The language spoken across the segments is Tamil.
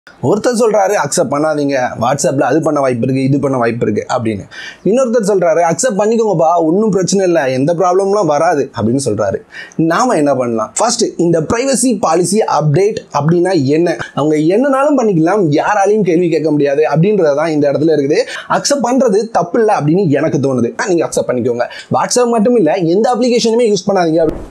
ஒருத்தர் சொல்றாரு அக்செப்ட் பண்ணாதீங்க வாட்ஸ்அப்பில் அது பண்ண வாய்ப்பு இருக்கு இது பண்ண வாய்ப்பு இருக்கு அப்படின்னு இன்னொருத்தர் சொல்றாரு அக்செப்ட் பண்ணிக்கோங்கப்பா ஒன்றும் பிரச்சனை இல்லை எந்த ப்ராப்ளம்லாம் வராது அப்படின்னு சொல்றாரு நாம என்ன பண்ணலாம் ஃபர்ஸ்ட் இந்த பிரைவசி பாலிசி அப்டேட் அப்படின்னா என்ன அவங்க என்னனாலும் பண்ணிக்கலாம் யாராலையும் கேள்வி கேட்க முடியாது அப்படின்றது தான் இந்த இடத்துல இருக்குது அக்செப்ட் பண்றது தப்பு இல்லை அப்படின்னு எனக்கு தோணுது நீங்க அக்செப்ட் பண்ணிக்கோங்க வாட்ஸ்அப் மட்டும் இல்லை எந்த அப்ளிகேஷனுமே யூஸ் பண்ணாதீங்க அப்படி-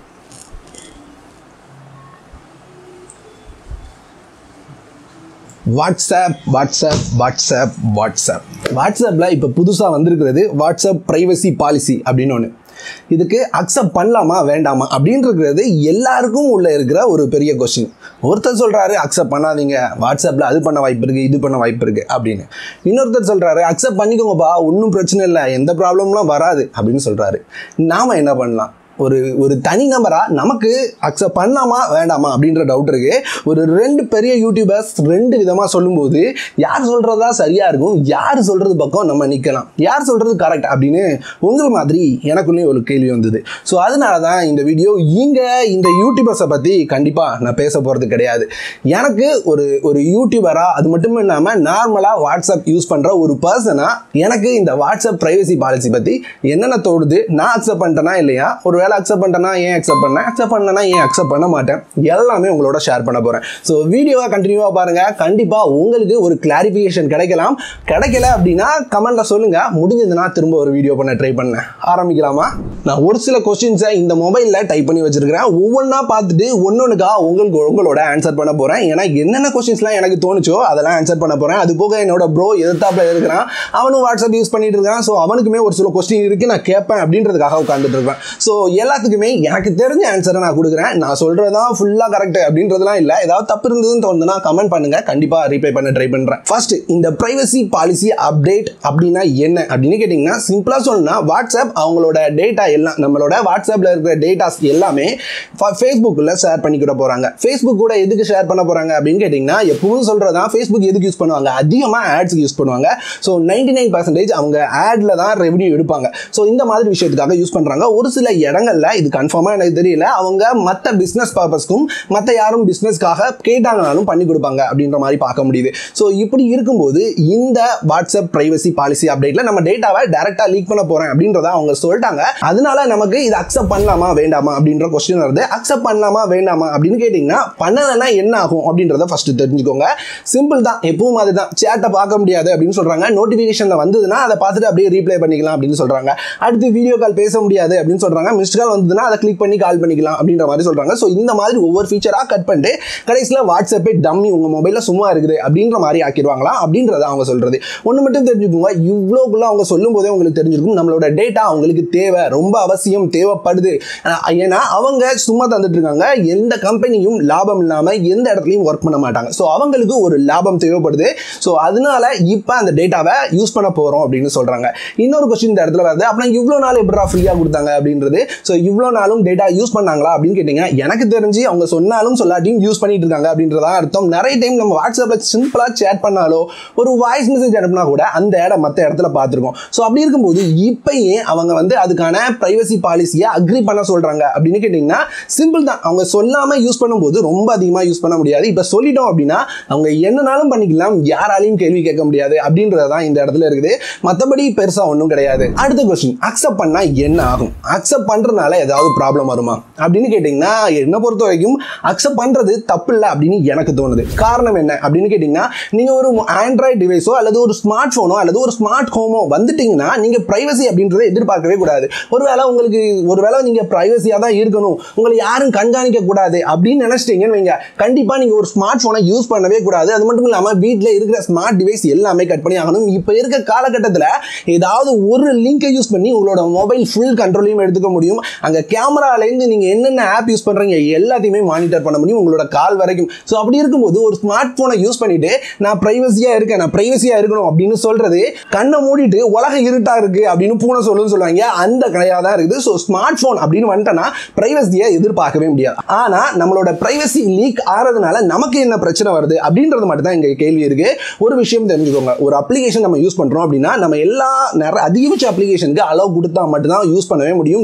வாட்ஸ்அப் வாட்ஸ்அப் வாட்ஸ்அப் வாட்ஸ்அப் வாட்ஸ்அப்பில் இப்போ புதுசாக வந்திருக்கிறது வாட்ஸ்அப் ப்ரைவசி பாலிசி அப்படின்னு ஒன்று இதுக்கு அக்செப்ட் பண்ணலாமா வேண்டாமா அப்படின்றது எல்லாருக்கும் உள்ள இருக்கிற ஒரு பெரிய கொஸ்டின் ஒருத்தர் சொல்கிறாரு அக்செப்ட் பண்ணாதீங்க வாட்ஸ்அப்பில் அது பண்ண வாய்ப்பு இருக்குது இது பண்ண வாய்ப்பு இருக்குது அப்படின்னு இன்னொருத்தர் சொல்கிறாரு அக்செப்ட் பண்ணிக்கோங்கப்பா ஒன்றும் பிரச்சனை இல்லை எந்த ப்ராப்ளம்லாம் வராது அப்படின்னு சொல்கிறாரு நாம் என்ன பண்ணலாம் ஒரு ஒரு தனி நபராக நமக்கு அக்செப்ட் பண்ணலாமா வேண்டாமா அப்படின்ற டவுட் இருக்கு ஒரு ரெண்டு பெரிய யூடியூபர்ஸ் ரெண்டு விதமாக சொல்லும்போது யார் சொல்கிறதா சரியாக இருக்கும் யார் சொல்கிறது பக்கம் நம்ம நிற்கலாம் யார் சொல்கிறது கரெக்ட் அப்படின்னு உங்கள் மாதிரி எனக்குள்ளேயும் ஒரு கேள்வி வந்தது ஸோ அதனால தான் இந்த வீடியோ இங்கே இந்த யூடியூபர்ஸை பற்றி கண்டிப்பாக நான் பேச போகிறது கிடையாது எனக்கு ஒரு ஒரு யூடியூபராக அது மட்டும் இல்லாமல் நார்மலாக வாட்ஸ்அப் யூஸ் பண்ணுற ஒரு பர்சனாக எனக்கு இந்த வாட்ஸ்அப் ப்ரைவசி பாலிசி பற்றி என்னென்ன தோடுது நான் அக்செப்ட் பண்ணிட்டேனா இல்லையா ஒரு வேளை அக்செப்ட் பண்ணிட்டேனா ஏன் அக்செப்ட் பண்ணேன் அக்செப்ட் பண்ணனா ஏன் அக்செப்ட் பண்ண மாட்டேன் எல்லாமே உங்களோட ஷேர் பண்ண போகிறேன் ஸோ வீடியோவை கண்டினியூவாக பாருங்கள் கண்டிப்பாக உங்களுக்கு ஒரு கிளாரிஃபிகேஷன் கிடைக்கலாம் கிடைக்கல அப்படின்னா கமெண்ட்டில் சொல்லுங்கள் முடிஞ்சதுன்னா திரும்ப ஒரு வீடியோ பண்ண ட்ரை பண்ணேன் ஆரம்பிக்கலாமா நான் ஒரு சில கொஸ்டின்ஸை இந்த மொபைலில் டைப் பண்ணி வச்சிருக்கிறேன் ஒவ்வொன்றா பார்த்துட்டு ஒன்னொன்றுக்கா உங்களுக்கு உங்களோட ஆன்சர் பண்ண போகிறேன் ஏன்னா என்னென்ன கொஸ்டின்ஸ்லாம் எனக்கு தோணுச்சோ அதெல்லாம் ஆன்சர் பண்ண போகிறேன் அது போக என்னோட ப்ரோ எதிர்த்தாப்புல இருக்கிறான் அவனும் வாட்ஸ்அப் யூஸ் பண்ணிட்டு இருக்கான் ஸோ அவனுக்குமே ஒரு சில கொஸ்டின் இருக்கு நான் கேட்பேன் அப்படின்றதுக்காக உட்காந்துட்டு இருக்கேன் ஸோ எல்லாத்துக்குமே எனக்கு தெரிஞ்ச ஆன்சரை நான் கொடுக்குறேன் நான் சொல்கிறது தான் ஃபுல்லாக கரெக்ட் அப்படின்றதுலாம் இல்லை ஏதாவது தப்பு இருந்ததுன்னு தோணுதுன்னா கமெண்ட் பண்ணுங்க கண்டிப்பாக ரீப்ளை பண்ண ட்ரை பண்ணுறேன் ஃபர்ஸ்ட் இந்த பிரைவசி பாலிசி அப்டேட் அப்படின்னா என்ன அப்படின்னு கேட்டிங்கன்னா சிம்பிளாக சொல்லணும்னா வாட்ஸ்அப் அவங்களோட டேட்டா எல்லாம் நம்மளோட வாட்ஸ்அப்பில் இருக்கிற டேட்டாஸ் எல்லாமே ஃபேஸ்புக்கில் ஷேர் பண்ணிக்கிட போகிறாங்க ஃபேஸ்புக் கூட எதுக்கு ஷேர் பண்ண போகிறாங்க அப்படின்னு கேட்டிங்கன்னா எப்பவும் சொல்கிறது தான் ஃபேஸ்புக் எதுக்கு யூஸ் பண்ணுவாங்க அதிகமாக ஆட்ஸ்க்கு யூஸ் பண்ணுவாங்க ஸோ நைன்டி நைன் பர்சன்டேஜ் அவங்க ஆடில் தான் ரெவன்யூ எடுப்பாங்க ஸோ இந்த மாதிரி விஷயத்துக்காக யூஸ் பண்ணுறாங்க ஒரு சில இடங்கள்ல இது கன்ஃபார்மாக எனக்கு தெரியல அவங்க மற்ற பிஸ்னஸ் பர்பஸ்க்கும் மற்ற யாரும் பிஸ்னஸ்க்காக கேட்டாங்கனாலும் பண்ணி கொடுப்பாங்க அப்படின்ற மாதிரி பார்க்க முடியுது ஸோ இப்படி இருக்கும்போது இந்த வாட்ஸ்அப் பிரைவசி பாலிசி அப்டேட்ல நம்ம டேட்டாவை டேரெக்டாக லீக் பண்ண போகிறேன் அப்படின்றத அவங்க சொல்லிட்டாங்க அதனால நமக்கு இது அக்செப்ட் பண்ணலாமா வேண்டாமா அப்படின்ற கொஸ்டின் வருது அக்செப்ட் பண்ணலாமா வேண்டாமா அப்படின்னு கேட்டிங்கன்னா பண்ணலைன்னா என்ன ஆகும் அப்படின்றத ஃபர்ஸ்ட் தெரிஞ்சுக்கோங்க சிம்பிள் தான் எப்பவும் மாதிரி தான் சேட்டை பார்க்க முடியாது அப்படின்னு சொல்கிறாங்க நோட்டிஃபிகேஷனில் வந்ததுன்னா அதை பார்த்துட்டு அப்படியே ரீப்ளை பண்ணிக்கலாம் அப்படின்னு சொல்கிறாங்க அடுத்து வீடியோ கால் பேச முடியாது அப்படின்னு சொல்கிறாங்க மிஸ்ட் கால் வந்ததுன்னா அதை கிளிக் பண்ணி கால் பண்ணிக்கலாம் அப்படின்ற மாதிரி சொல்கிறாங்க ஸோ இந்த மாதிரி ஒவ்வொரு ஃபீச்சராக கட் பண்ணிட்டு கடைசியில் வாட்ஸ்அப்பே டம்மி உங்கள் மொபைலில் சும்மா இருக்குது அப்படின்ற மாதிரி ஆக்கிடுவாங்களா அப்படின்றத அவங்க சொல்கிறது ஒன்று மட்டும் தெரிஞ்சுக்கோங்க இவ்வளோக்குள்ள அவங்க சொல்லும் போதே உங்களுக்கு தெரிஞ்சிருக்கும் நம்மளோட டேட்டா அவங்களுக்கு தேவை ரொம்ப அவசியம் தேவைப்படுது அஹ் ஏன்னா அவங்க சும்மா தந்துட்டு இருக்காங்க எந்த கம்பெனியும் லாபம் இல்லாமல் எந்த இடத்துலையும் ஒர்க் பண்ண மாட்டாங்க ஸோ அவங்களுக்கு ஒரு லாபம் தேவைப்படுது ஸோ அதனால இப்போ அந்த டேட்டாவை யூஸ் பண்ண போகிறோம் அப்படின்னு சொல்கிறாங்க இன்னொரு கொஸ்டின் இந்த இடத்துல வருது அப்புறம் இவ்வளோ நாள் எப்படா ஃப்ரீயாக கொடுத்தாங்க அப்படின்றது ஸோ இவ்வளோ நாளும் டேட்டா யூஸ் பண்ணாங்களா அப்படின்னு கேட்டிங்க எனக்கு தெரிஞ்சு அவங்க சொன்னாலும் சொல்லாட்டியும் யூஸ் பண்ணிட்டு இருக்காங்க அப்படின்றதான் அர்த்தம் நிறைய டைம் நம்ம வாட்ஸ்அப்பில் சிம்பிளாக சேட் பண்ணாலோ ஒரு வாய்ஸ் மெசேஜ் அனுப்புனா கூட அந்த இடம் மற்ற இடத்துல பார்த்துருக்கோம் ஸோ அப்படி இருக்கும்போது இப்பயே அவங்க வந்து அதுக்கான ப்ரைவசி பாலிசியை அக்ரி பண்ண சொல்கிறாங்க அப்படின்னு கேட்டிங்கன்னா சிம்பிள் தான் அவங்க சொல்லாமல் யூஸ் பண்ணும்போது ரொம்ப அதிகமாக யூஸ் பண்ண முடியாது இப்போ சொல்லிட்டோம் அப்படின்னா அவங்க என்னனாலும் பண்ணிக்கலாம் யாராலையும் கேள்வி கேட்க முடியாது அப்படின்றது தான் இந்த இடத்துல இருக்குது மற்றபடி பெருசாக ஒன்றும் கிடையாது அடுத்த கொஸ்டின் அக்செப்ட் பண்ணால் என்ன ஆகும் அக்செப்ட் பண்ணுறதுனால ஏதாவது ப்ராப்ளம் வருமா அப்படின்னு கேட்டிங்கன்னா என்னை பொறுத்த வரைக்கும் அக்செப்ட் பண்ணுறது தப்பு இல்லை அப்படின்னு எனக்கு தோணுது காரணம் என்ன அப்படின்னு கேட்டிங்கன்னா நீங்கள் ஒரு ஆண்ட்ராய்டு டிவைஸோ அல்லது ஒரு ஸ்மார்ட் ஃபோனோ அல்லது ஒரு ஸ்மார்ட் ஹோமோ வந்துட்டீங்கன்னா நீங்கள் ப்ரைவசி அப்படின்றத எதிர்பார்க்கவே கூடாது ஒருவேளை உங்களுக்கு ஒருவேளை நீங்கள் ப்ரைவசியாக தான் இருக்கணும் உங்களை யாரும் கண்காணிக்க கூடாது அப்படின்னு நினச்சிட்டீங்கன்னு வைங்க கண்டிப்பாக நீங்கள் ஒரு ஸ்மார்ட் ஃபோனை யூஸ் பண்ணவே கூடாது அது மட்டும் இல்லாமல் வீட்டில் இருக்கிற ஸ்மார்ட் டிவைஸ் எல்லாமே கட் பண்ணி ஆகணும் இப்போ இருக்க காலகட்டத்தில் ஏதாவது ஒரு லிங்கை யூஸ் பண்ணி உங்களோட மொபைல் ஃபுல் கண்ட்ரோலையும் எடுத்துக்க முடியும் அங்கே கேமராலேருந்து நீங்கள் என்னென்ன ஆப் யூஸ் பண்ணுறீங்க எல்லாத்தையுமே மானிட்டர் பண்ண முடியும் உங்களோட கால் வரைக்கும் ஸோ அப்படி இருக்கும்போது ஒரு ஸ்மார்ட் ஃபோனை யூஸ் பண்ணிட்டு நான் ப்ரைவசியாக இருக்கேன் நான் ப்ரைவசியாக இருக்கணும் அப்படின்னு சொல்றது கண்ணை மூடிட்டு உலகம் இருட்டா இருக்கு அப்படின்னு பூனை சொல்லுன்னு சொல்லுவாங்க அந்த கதையாக தான் இருக்குது ஸோ ஸ்மார்ட் ஃபோன் அப்படின்னு வந்துட்டேன்னா ப்ரைவசியை எதிர்பார்க்கவே முடியாது ஆனால் நம்மளோட ப்ரைவசி லீக் ஆகிறதுனால நமக்கு என்ன பிரச்சனை வருது அப்படின்றது மட்டும் தான் இங்கே கேள்வி இருக்கு ஒரு விஷயம் தெரிஞ்சுக்கோங்க ஒரு அப்ளிகேஷன் நம்ம யூஸ் பண்ணுறோம் அப்படின்னா நம்ம எல்லா நிறைய அதிகபட்ச அப்ளிகேஷனுக்கு அலோவ் கொடுத்தா மட்டும்தான் யூஸ் பண்ணவே முடியும் டெனி கொடுத்து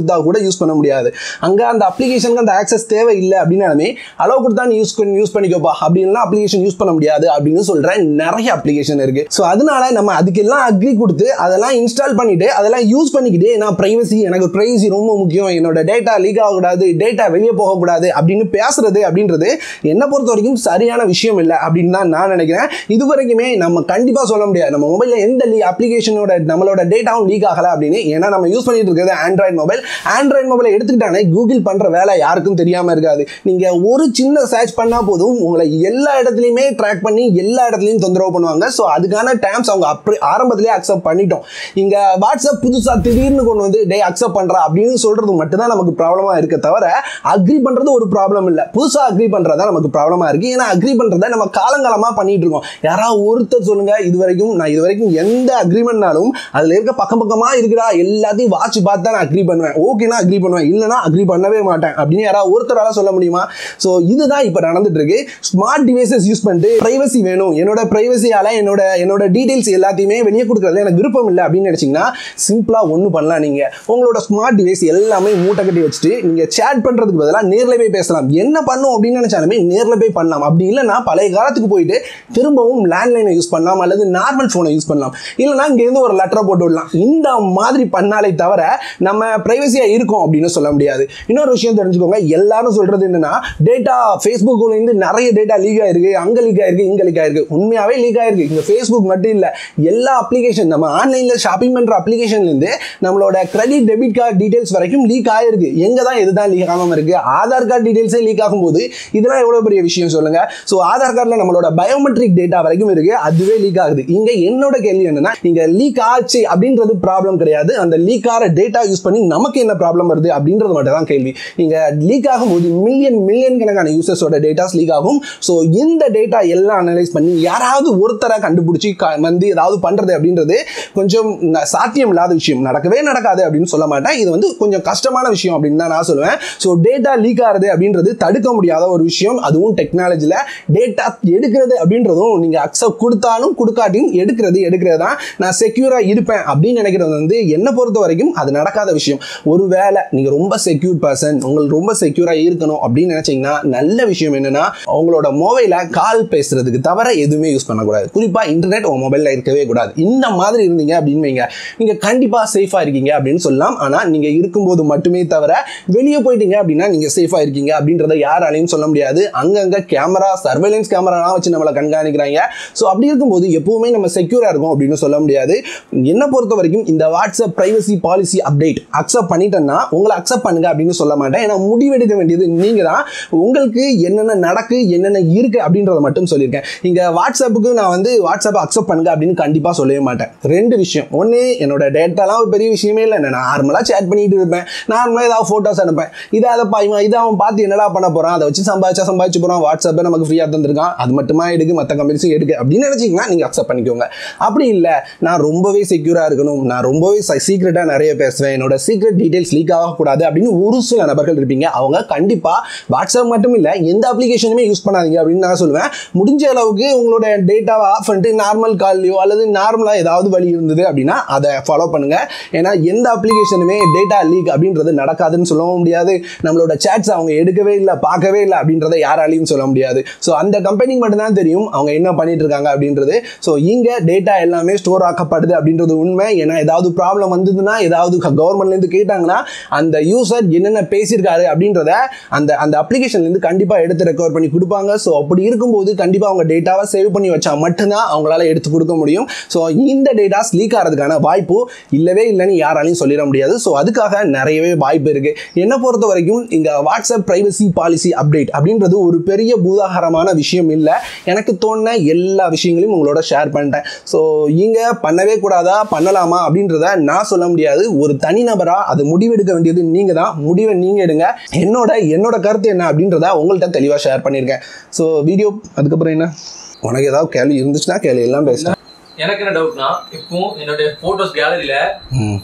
கொடுத்தா கூட யூஸ் பண்ண முடியாது அங்கே அந்த அப்ளிகேஷனுக்கு அந்த ஆக்சஸ் தேவை இல்லை அப்படின்னாலுமே அலோவ் கொடுத்தா நீ யூஸ் பண்ணி யூஸ் பண்ணிக்கோப்பா அப்படின்லாம் அப்ளிகேஷன் யூஸ் பண்ண முடியாது அப்படின்னு சொல்கிற நிறைய அப்ளிகேஷன் இருக்குது ஸோ அதனால நம்ம அதுக்கெல்லாம் அக்ரி கொடுத்து அதெல்லாம் இன்ஸ்டால் பண்ணிட்டு அதெல்லாம் யூஸ் பண்ணிக்கிட்டே நான் ப்ரைவசி எனக்கு ப்ரைவசி ரொம்ப முக்கியம் என்னோட டேட்டா லீக் ஆகக்கூடாது டேட்டா வெளியே போகக்கூடாது அப்படின்னு பேசுறது அப்படின்றது என்னை பொறுத்த வரைக்கும் சரியான விஷயம் இல்லை அப்படின்னு தான் நான் நினைக்கிறேன் இது வரைக்குமே நம்ம கண்டிப்பாக சொல்ல முடியாது நம்ம மொபைலில் எந்த லீ அப்ளிகேஷனோட நம்மளோட டேட்டாவும் லீக் ஆகலை அப்படின்னு ஏன்னா நம்ம யூஸ் பண்ணிட்டு இருக்கிறது ஆண்ட்ராய்டு மொபைல் ஆண்ட்ராய்டு மொபைலை எடுத்துக்கிட்டானே கூகுள் பண்ணுற வேலை யாருக்கும் தெரியாமல் இருக்காது நீங்கள் ஒரு சின்ன சர்ச் பண்ணால் போதும் உங்களை எல்லா இடத்துலையுமே ட்ராக் பண்ணி எல்லா இடத்துலையும் தொந்தரவு பண்ணுவாங்க ஸோ அதுக்கான டேம்ஸ் அவங்க அப்படி ஆரம்பத்திலே அக்செப்ட் பண்ணிட்டோம் இங்கே வாட்ஸ்அப் புதுசாக திடீர்னு கொண்டு வந்து டே அக்செப்ட் பண்ணுறா அப்படின்னு சொல்கிறது மட்டும்தான் நமக்கு ப்ராப்ளமாக இருக்க தவிர அக்ரி பண்ணுறது ஒரு ப்ராப்ளம் இல்லை புதுசாக அக்ரி பண்ணுறதா நமக்கு ப்ராப்ளமாக இருக்குது ஏன்னா அக்ரி பண்ணுறத நம்ம காலங்காலமாக பண்ணிட்டு இருக்கோம் யாராவது ஒருத்தர் சொல்லுங்கள் இது வரைக்கும் நான் இது வரைக்கும் எந்த அக்ரிமெண்ட்னாலும் அதில் இருக்க பக்கம் பக்கமாக இருக்குடா எல்லாத்தையும் வாட்ச் பார்த்து தான் நான் அக்ரி பண்ணுவேன் ஓகேனா அக்ரி பண்ணுவேன் இல்லைனா அக்ரி பண்ணவே மாட்டேன் அப்படின்னு யாராவது ஒருத்தரால சொல்ல முடியுமா ஸோ இதுதான் இப்போ நடந்துட்டு இருக்கு ஸ்மார்ட் டிவைசஸ் யூஸ் பண்ணிட்டு ப்ரைவசி வேணும் என்னோட ப்ரைவசியால என்னோட என்னோட டீடைல்ஸ் எல்லாத்தையுமே வெளியே கொடுக்குறதுல எனக்கு விருப்பம் இல்லை அப்படின்னு நினைச்சீங்கன்னா சிம்பிளாக ஒன்று பண்ணலாம் நீங்கள் உங்களோட ஸ்மார்ட் டிவைஸ் எல்லாமே மூட்டை கட்டி வச்சுட்டு நீங்கள் சேட் பண்ணுறதுக்கு பதிலாக நேரில் போய் பேசலாம் என்ன பண்ணும் அப்படின்னு நினைச்சாலுமே நேரில் போய் பண்ணலாம் அப்படி இல்லைன்னா பழைய காலத்துக்கு போயிட்டு திரும்பவும் லேண்ட்லைனை யூஸ் பண்ணலாம் அல்லது நார்மல் ஃபோனை யூஸ் பண்ணலாம் இல்லைனா இங்கேருந்து ஒரு லெட்டரை போட்டு விடலாம் இந்த மாதிரி பண்ணாலே தவிர நம்ம ப்ரைவசியாக இருக்கோம் அப்படின்னு சொல்ல முடியாது இன்னொரு விஷயம் தெரிஞ்சுக்கோங்க எல்லாரும் சொல்கிறது என்னன்னா டேட்டா ஃபேஸ்புக்லேருந்து நிறைய டேட்டா லீக் ஆயிருக்கு அங்கே லீக் ஆயிருக்கு இங்கே லீக் ஆயிருக்கு உண்மையாகவே லீக் ஆயிருக்கு இங்கே ஃபேஸ்புக் மட்டும் இல்லை எல்லா அப்ளிகேஷன் நம்ம ஆன்லைனில் ஷாப்பிங் பண்ணுற அப்ளிகேஷன்லேருந்து நம்மளோட கிரெடிட் டெபிட் கார்டு டீடைல்ஸ் வரைக்கும் லீக் ஆயிருக்கு எங்கே தான் இதுதான் லீக் ஆகாமல் இருக்கு ஆதார் கார்டு டீடைல்ஸே லீக் ஆகும்போது இதெல்லாம் எவ்வளோ பெரிய விஷயம் சொல்லுங்க ஸோ ஆதார் கார்டில் நம்மளோட பயோமெட்ரிக் டேட்டா வரைக்கும் இருக்கு அதுவே லீக் ஆகுது இங்கே என்னோட கேள்வி என்னன்னா இங்கே லீக் ஆச்சு அப்படின்றது ப்ராப்ளம் கிடையாது அந்த லீக் ஆகிற டேட்டா யூஸ் பண்ணி நமக்கு என்ன ப்ராப்ளம் வருது அப்படின்றது மட்டும் தான் கேள்வி இங்கே லீக் ஆகும்போது மில்லியன் மில்லியன் கணக்கான யூசர்ஸோட டேட்டாஸ் லீக் ஆகும் ஸோ இந்த டேட்டா எல்லாம் அனலைஸ் பண்ணி யாராவது ஒருத்தரை கண்டுபிடிச்சி க- வந்து ஏதாவது பண்ணுறது அப்படின்றது கொஞ்சம் ந- சாத்தியம் இல்லாத விஷயம் நடக்கவே நடக்காது அப்படின்னு சொல்ல மாட்டேன் இது வந்து கொஞ்சம் கஷ்டமான விஷயம் அப்படின்னு தான் நான் சொல்லுவேன் ஸோ டேட்டா லீக் ஆகிறது அப்படின்றது தடுக்க முடியாத ஒரு விஷயம் அதுவும் டெக்னாலஜியில் டேட்டா எடுக்கிறது அப்படின்றதும் நீங்கள் அக்செப்ட் கொடுத்தாலும் கொடுக்காட்டியும் எடுக்கிறது எடுக்கிறது தான் நான் செக்யூராக இருப்பேன் அப்படின்னு நினைக்கிறது வந்து என்னை பொறுத்த வரைக்கும் அது நடக்காத விஷயம் ஒருவேளை நீங்கள் ரொம்ப செக்யூர் பர்சன் உங்களுக்கு ரொம்ப செக்யூராக இருக்கணும் அப்படின்னு நினைச்சீங்கன்னா நல்ல விஷயம் என்னன்னா உங்களோட மொபைலை கால் பேசுறதுக்கு தவிர எதுவுமே யூஸ் பண்ணக்கூடாது குறிப்பாக இன்டர்நெட் உங்கள் மொபைலில் இருக்கவே கூடாது இந்த மாதிரி இருந்தீங்க அப்படின்னு வைங்க நீங்கள் கண்டிப்பாக சேஃபாக இருக்கீங்க அப்படின்னு சொல்லலாம் ஆனால் நீங்கள் இருக்கும்போது மட்டுமே தவிர வெளியே போயிட்டீங்க அப்படின்னா நீங்கள் சேஃபாக இருக்கீங்க அப்படின்றத யாராலையும் சொல்ல முடியாது அங்கங்கே கேமரா சர்வேலன்ஸ் கேமராலாம் வச்சு நம்மளை கண்காணிக்கிறாங்க ஸோ அப்படி இருக்கும்போது எப்பவுமே நம்ம செக்யூராக இருக்கும் அப்படின்னு சொல்ல முடியாது என்னை பொறுத்த வரைக்கும் இந்த WhatsApp privacy policy update accept பண்ணிட்டேன்னா உங்களை அக்செப்ட் பண்ணுங்க அப்படின்னு சொல்ல மாட்டேன் ஏன்னா முடிவெடுக்க வேண்டியது நீங்கள் தான் உங்களுக்கு என்னென்ன நடக்கு என்னென்ன இருக்கு அப்படின்றத மட்டும் சொல்லியிருக்கேன் இங்கே வாட்ஸ்அப்புக்கு நான் வந்து வாட்ஸ்அப்பை அக்செப்ட் பண்ணுங்க அப்படின்னு கண்டிப்பாக சொல்லவே மாட்டேன் ரெண்டு விஷயம் ஒன்று என்னோட டேட்டாலாம் ஒரு பெரிய விஷயமே இல்லை நான் நார்மலாக சேட் பண்ணிட்டு இருப்பேன் நார்மலாக ஏதாவது ஃபோட்டோஸ் அனுப்பேன் இதை அதை பாய்மா இதை அவன் பார்த்து என்னடா பண்ண போகிறான் அதை வச்சு சம்பாதிச்சா சம்பாதிச்சு போகிறான் வாட்ஸ்அப்பை நமக்கு ஃப்ரீயாக தந்திருக்கான் அது மட்டுமா எடுக்கு மற்ற கம்பெனிஸும் எடுக்கு அப்படின்னு நினச்சிங்கன்னா நீங்கள் அக்செப்ட் பண்ணிக்கோங்க அப்படி இல்லை நான் ரொம்பவே செக்யூராக இருக்கணும் நான் ரொம்பவே சீக்ரெட்டாக நிறைய பேசுவேன் என்னோட சீக்ரெட் டீடைல்ஸ் லீக் ஆகக்கூடாது அப்படின்னு ஒரு சில நபர்கள் இருப்பீங்க அவங்க கண்டிப்பாக வாட்ஸ்அப் மட்டும் இல்லை எந்த அப்ளிகேஷனுமே யூஸ் பண்ணாதீங்க அப்படின்னு நான் சொல்லுவேன் முடிஞ்ச அளவுக்கு உங்களோட டேட்டாவை ஆஃப் பண்ணிட்டு நார்மல் கால்லையோ அல்லது நார்மலாக ஏதாவது வழி இருந்தது அப்படின்னா அதை ஃபாலோ பண்ணுங்க ஏன்னா எந்த அப்ளிகேஷனுமே டேட்டா லீக் அப்படின்றது நடக்காதுன்னு சொல்லவும் முடியாது நம்மளோட சேட்ஸ் அவங்க எடுக்கவே இல்லை பார்க்கவே இல்லை அப்படின்றத யாராலையும் சொல்ல முடியாது ஸோ அந்த கம்பெனிக்கு மட்டும்தான் தெரியும் அவங்க என்ன பண்ணிட்டு இருக்காங்க அப்படின்றது ஸோ இங்கே டேட்டா எல்லாமே ஸ்டோர் ஆக்கப்படுது அப்படின்றது உண்மை ஏன்னா ஏதாவது ப்ராப்ளம் வந்ததுன்னா ஏதாவது கவர்மெண்ட்லேருந்து கேட்டாங்கன்னா அந்த யூசர் என்னென்ன பேசியிருக்காரு அப்படின்றத அந்த அந்த அப்ளிகேஷன்லேருந்து கண்டிப்பாக எடுத்து ரெக்கவர் பண்ணி கொடுப்பாங்க ஸோ அப்படி இருக்கும்போது கண்டிப்பாக அவங்க டேட்டாவை சேவ் பண்ணி வச்சா மட்டும்தான் அவங்களால எடுத்து கொடுக்க முடியும் ஸோ இந்த டேட்டாஸ் லீக் ஆகிறதுக்கான வாய்ப்பு இல்லவே இல்லைன்னு யாராலையும் சொல்லிட முடியாது ஸோ அதுக்காக நிறையவே வாய்ப்பு இருக்கு என்னை பொறுத்த வரைக்கும் இந்த வாட்ஸ்அப் பிரைவசி பாலிசி அப்டேட் அப்படின்றது ஒரு பெரிய பூதாகரமான விஷயம் இல்லை எனக்கு தோணுன எல்லா விஷயங்களையும் உங்களோட ஷேர் பண்ணிட்டேன் ஸோ இங்கே பண்ணவே கூடாதா பண்ணலாமா அப்படின்றத நான் சொல்ல முடியாது ஒரு தனிநபராக அது முடிவெடுக்க வேண்டியது நீங்கள் தான் முடிவை நீங்கள் எடுங்க என்னோட என்னோட கருத்து என்ன அப்படின்றத உங்கள்கிட்ட தெளிவாக ஷேர் பண்ணியிருக்கேன் ஸோ வீடியோ அதுக்கப்புறம் என்ன உனக்கு ஏதாவது கேள்வி இருந்துச்சுன்னா கேள்வி எல்லாம் பேசுகிறேன் எனக்கு என்ன டவுட்னா இப்போ என்னுடைய போட்டோஸ் கேலரியில ம்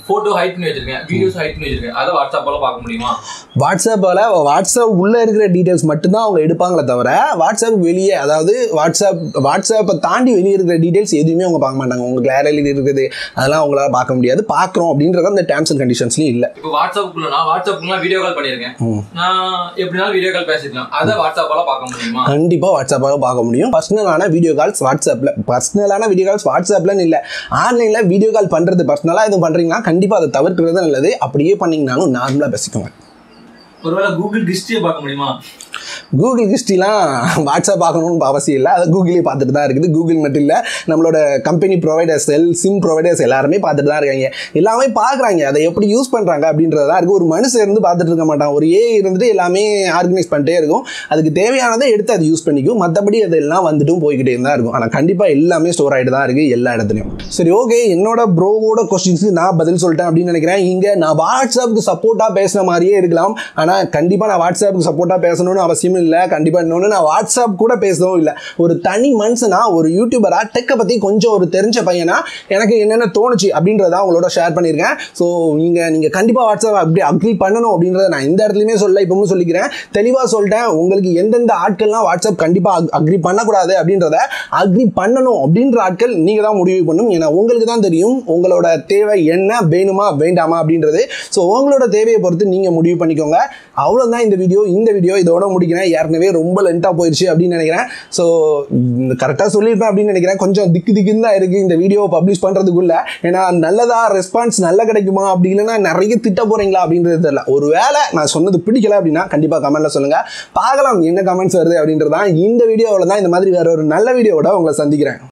போட்டோ ஹைட் பண்ணி வச்சிருக்கேன் வீடியோஸ் ஹைட் பண்ணி வச்சிருக்கேன் அதை வாட்ஸ்அப்பால பார்க்க முடியுமா வாட்ஸ்அப்பில் வாட்ஸ்அப் உள்ளே இருக்கிற டீட்டெயில்ஸ் மட்டும்தான் அவங்க எடுப்பாங்களே தவிர வாட்ஸ்அப் வெளியே அதாவது வாட்ஸ்அப் வாட்ஸ்அப்பை தாண்டி வெளியே இருக்கிற டீட்டெயில்ஸ் எதுவுமே அவங்க பார்க்க மாட்டாங்க உங்க கிளாரிட்டி இருக்குது அதெல்லாம் அவங்களால பார்க்க முடியாது பார்க்குறோம் அப்படின்றது அந்த டேர்ம்ஸ் அண்ட் கண்டிஷன்ஸ்லையும் இல்லை இப்போ வாட்ஸ்அப்புக்குள்ள நான் வாட்ஸ்அப்புக்குலாம் வீடியோ கால் பண்ணியிருக்கேன் நான் எப்படினாலும் வீடியோ கால் பேசிக்கலாம் அதை வாட்ஸ்அப்பால பார்க்க முடியுமா கண்டிப்பாக வாட்ஸ்அப்பால் பார்க்க முடியும் பர்சனலான வீடியோ கால்ஸ் வாட்ஸ்அப்பில் பர்சனலான வீடியோ கால்ஸ் வாட்ஸ்அப்லன்னு இல்லை ஆன்லைனில் வீடியோ கால் பண்ணுறது பர்சனலாக எதுவும் பண்ணுறீங்கன்னா கண்டிப்பாக அதை தவிர்க்கிறது நல்லது அப்படியே பண்ணீங்கனாலும் நார்மலாக பேசிக்கோங்க ஒருவேளை கூகுள் ஹிஸ்டரியை பார்க்க முடியுமா கூகுள் ஹிஸ்ட்ரிலாம் வாட்ஸ்அப் பார்க்கணும்னு அவசியம் இல்லை அதை கூகுளே பார்த்துட்டு தான் இருக்குது கூகுள் மட்டும் இல்லை நம்மளோட கம்பெனி ப்ரொவைடர்ஸ் எல் சிம் ப்ரொவைடர்ஸ் எல்லாருமே பார்த்துட்டு தான் இருக்காங்க எல்லாமே பார்க்குறாங்க அதை எப்படி யூஸ் பண்ணுறாங்க அப்படின்றதா இருக்குது ஒரு மனுஷன் இருந்து பார்த்துட்டு இருக்க மாட்டான் ஒரு ஏ இருந்துட்டு எல்லாமே ஆர்கனைஸ் பண்ணிட்டே இருக்கும் அதுக்கு தேவையானதை எடுத்து அதை யூஸ் பண்ணிக்கும் மற்றபடி அதெல்லாம் வந்துட்டும் போய்கிட்டே தான் இருக்கும் ஆனால் கண்டிப்பாக எல்லாமே ஸ்டோர் ஆகிட்டு தான் இருக்குது எல்லா இடத்துலையும் சரி ஓகே என்னோட ப்ரோவோட கொஸ்டின்ஸுக்கு நான் பதில் சொல்லிட்டேன் அப்படின்னு நினைக்கிறேன் இங்கே நான் வாட்ஸ்அப்புக்கு சப்போர்ட்டாக பேசுன மாதிரியே இருக்கலாம் ஆனால் கண்டிப்பாக நான் வாட்ஸ்அப்புக்கு சப்போர்ட்டாக பேசணும்னு அவசியம் இல்லை கண்டிப்பாக இன்னொன்று நான் வாட்ஸ்அப் கூட பேசவும் இல்லை ஒரு தனி மனுஷனா ஒரு யூடியூபரா டெக்கை பற்றி கொஞ்சம் ஒரு தெரிஞ்ச பையனா எனக்கு என்னென்ன தோணுச்சு அப்படின்றத உங்களோட ஷேர் பண்ணியிருக்கேன் ஸோ நீங்கள் நீங்கள் கண்டிப்பாக வாட்ஸ்அப் அப்படி அக்ரி பண்ணணும் அப்படின்றத நான் இந்த இடத்துலையுமே சொல்ல இப்பவும் சொல்லிக்கிறேன் தெளிவாக சொல்லிட்டேன் உங்களுக்கு எந்தெந்த ஆட்கள்லாம் வாட்ஸ்அப் கண்டிப்பாக அக்ரி பண்ணக்கூடாது அப்படின்றத அக்ரி பண்ணணும் அப்படின்ற ஆட்கள் நீங்கள் தான் முடிவு பண்ணணும் ஏன்னா உங்களுக்கு தான் தெரியும் உங்களோட தேவை என்ன வேணுமா வேண்டாமா அப்படின்றது ஸோ உங்களோட தேவையை பொறுத்து நீங்கள் முடிவு பண்ணிக்கோங்க அவ்வளோதான் இந்த வீடியோ இந்த வீடியோ இதோட முடிக்கிறேன் ஏற்கனவே ரொம்ப லென்த்தாக போயிடுச்சு அப்படின்னு நினைக்கிறேன் ஸோ கரெக்டாக சொல்லியிருப்பேன் அப்படின்னு நினைக்கிறேன் கொஞ்சம் திக்கு திக்குன்னு தான் இருக்குது இந்த வீடியோவை பப்ளிஷ் பண்ணுறதுக்குள்ள ஏன்னா நல்லதா ரெஸ்பான்ஸ் நல்லா கிடைக்குமா அப்படி இல்லைன்னா நிறைய திட்ட போகிறீங்களா அப்படின்றது தெரியல ஒரு வேளை நான் சொன்னது பிடிக்கல அப்படின்னா கண்டிப்பாக கமெண்ட்டில் சொல்லுங்கள் பார்க்கலாம் என்ன கமெண்ட்ஸ் வருது அப்படின்றது தான் இந்த வீடியோவில் தான் இந்த மாதிரி வேற ஒரு நல்ல வீடியோவோட உங்களை சந்திக்கிறேன்